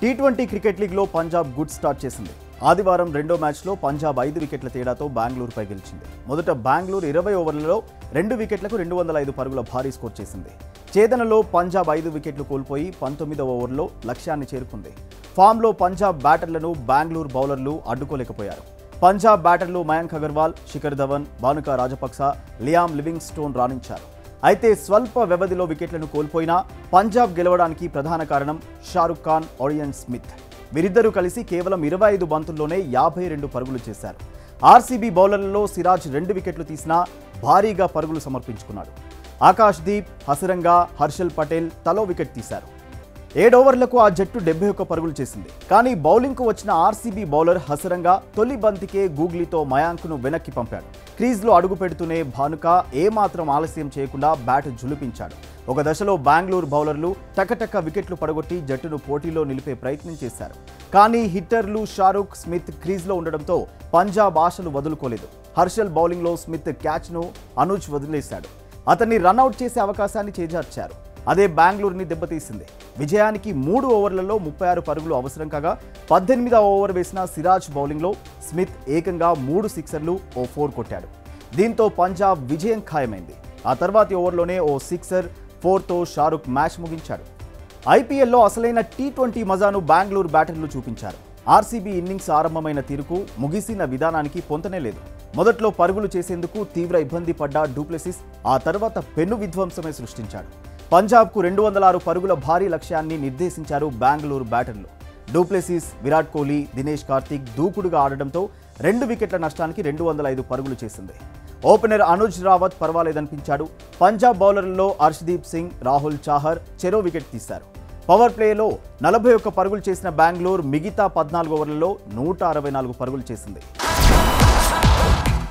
T twenty cricket లీగ్లో Punjab good start చేసింది ఆదివారం రెండో మ్యాచ్లో పంజాబ్ ఐదు వికెట్ల తేడాతో బెంగళూరుపై గెలిచింది మొదట బెంగళూరు ఇరవై ఓవర్లలో రెండు వికెట్లకు రెండు వందల ఐదు పరుగుల భారీ స్కోర్ చేసింది ఛేదనలో పంజాబ్ ఐదు వికెట్లు కోల్పోయి పంతొమ్మిదవ ఓవర్లో లక్ష్యాన్ని చేరుకుంది ఫామ్లో పంజాబ్ బ్యాటర్లను బెంగళూరు బౌలర్లు అడ్డుకోలేకపోయారు పంజాబ్ బ్యాటర్లు Mayank Agarwal Shikhar Dhawan Bhanuka Rajapaksa Liam Livingstone రాణించారు అయితే స్వల్ప వ్యవధిలో వికెట్లను కోల్పోయినా పంజాబ్ గెలవడానికి ప్రధాన కారణం షారుఖ్ ఖాన్ ఒరియన్ స్మిత్ వీరిద్దరూ కలిసి కేవలం ఇరవై ఐదు బంతుల్లోనే యాభై రెండు పరుగులు చేశారు ఆర్సీబీ బౌలర్లలో సిరాజ్ రెండు వికెట్లు తీసినా భారీగా పరుగులు సమర్పించుకున్నాడు ఆకాష్ దీప్ హసరంగా హర్షల్ పటేల్ తలో వికెట్ తీశారు ఏడు ఓవర్లకు ఆ జట్టు డెబ్బై ఒక్క పరుగులు చేసింది కానీ బౌలింగ్కు వచ్చిన ఆర్సీబీ బౌలర్ హసరంగా తొలి బంతికే గూగ్లీతో మయాంక్ను వెనక్కి పంపాడు క్రీజ్లో అడుగు పెడుతూనే భానుక ఏమాత్రం ఆలస్యం చేయకుండా బ్యాట్ జులిపించాడు ఒక దశలో బెంగళూరు బౌలర్లు టకటక వికెట్లు పడగొట్టి జట్టును పోటీలో నిలిపే ప్రయత్నం చేశారు కానీ హిట్టర్లు షారుఖ్ స్మిత్ క్రీజ్లో ఉండడంతో పంజాబ్ ఆశలు వదులుకోలేదు హర్షల్ బౌలింగ్లో స్మిత్ క్యాచ్ను అనుజ్ వదిలేశాడు అతన్ని రన్అట్ చేసే అవకాశాన్ని చేజార్చారు అదే బెంగళూరుని దెబ్బతీసింది విజయానికి మూడు ఓవర్లలో ముప్పై ఆరు పరుగులు అవసరం కాగా పద్దెనిమిదవ ఓవర్ వేసిన సిరాజ్ బౌలింగ్లో స్మిత్ ఏకంగా మూడు సిక్సర్లు ఓ ఫోర్ కొట్టాడు దీంతో పంజాబ్ విజయం ఖాయమైంది ఆ తర్వాతి ఓవర్లోనే ఓ సిక్సర్ ఫోర్తో షారుఖ్ మ్యాచ్ ముగించాడు ఐపీఎల్లో అసలైన టీ ట్వంటీ మజాను బెంగళూరు బ్యాటర్లు చూపించారు ఆర్సీబీ ఇన్నింగ్స్ ఆరంభమైన తీరుకు ముగిసిన విధానానికి పొంతనే లేదు మొదట్లో పరుగులు చేసేందుకు తీవ్ర ఇబ్బంది పడ్డ డూప్లెసిస్ ఆ తర్వాత పెను విధ్వంసమే సృష్టించాడు పంజాబ్కు రెండు వందల ఆరు పరుగుల భారీ లక్ష్యాన్ని నిర్దేశించారు బెంగళూరు బ్యాటర్లు డూప్లెసిస్ విరాట్ కోహ్లీ దినేష్ కార్తీక్ దూకుడుగా ఆడడంతో రెండు వికెట్ల నష్టానికి రెండు వందల ఐదు పరుగులు చేసింది ఓపెనర్ అనుజ్ రావత్ పర్వాలేదనిపించాడు పంజాబ్ బౌలర్లలో హర్షదీప్ సింగ్ రాహుల్ చాహర్ చెరో వికెట్ తీశారు పవర్ ప్లేలో నలభై ఒక్క పరుగులు చేసిన బెంగళూరు మిగతా పద్నాలుగు ఓవర్లలో నూట అరవై నాలుగు పరుగులు చేసింది